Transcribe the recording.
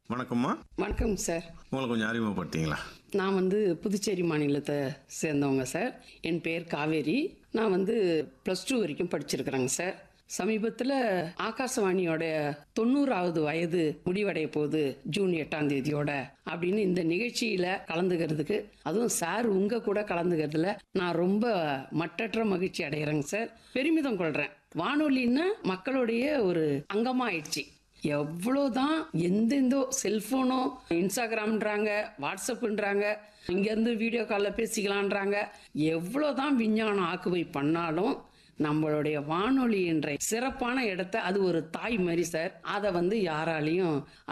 வணக்கம்மா வணக்கம் சார் உங்களை கொஞ்சம் அறிமுகப்படுத்திங்களா நான் வந்து புதுச்சேரி மாநிலத்தை சேர்ந்தவங்க சார் என் பேர் காவேரி நான் வந்து ப்ளஸ் டூ வரைக்கும் படிச்சிருக்கிறேங்க சார் சமீபத்தில் ஆகாசவாணியோட தொண்ணூறாவது வயது முடிவடைய போகுது ஜூன் எட்டாம் தேதியோட அப்படின்னு இந்த நிகழ்ச்சியில கலந்துக்கிறதுக்கு அதுவும் சார் உங்க கூட கலந்துக்கிறதுல நான் ரொம்ப மட்டற்ற மகிழ்ச்சி அடைகிறேங்க சார் பெருமிதம் கொள்றேன் வானொலின்னா மக்களுடைய ஒரு அங்கமா ஆயிடுச்சு எவ்வளோதான் எந்தெந்தோ செல்போனோ இன்ஸ்டாகிராம்ன்றாங்க வாட்ஸ்அப்ன்றாங்க இங்கேருந்து வீடியோ காலில் பேசிக்கலான்றாங்க எவ்வளோதான் விஞ்ஞானம் ஆக்குவை பண்ணாலும் நம்மளுடைய வானொலி என்ற சிறப்பான இடத்த அது ஒரு தாய் மாதிரி சார் அதை வந்து யாராலையும்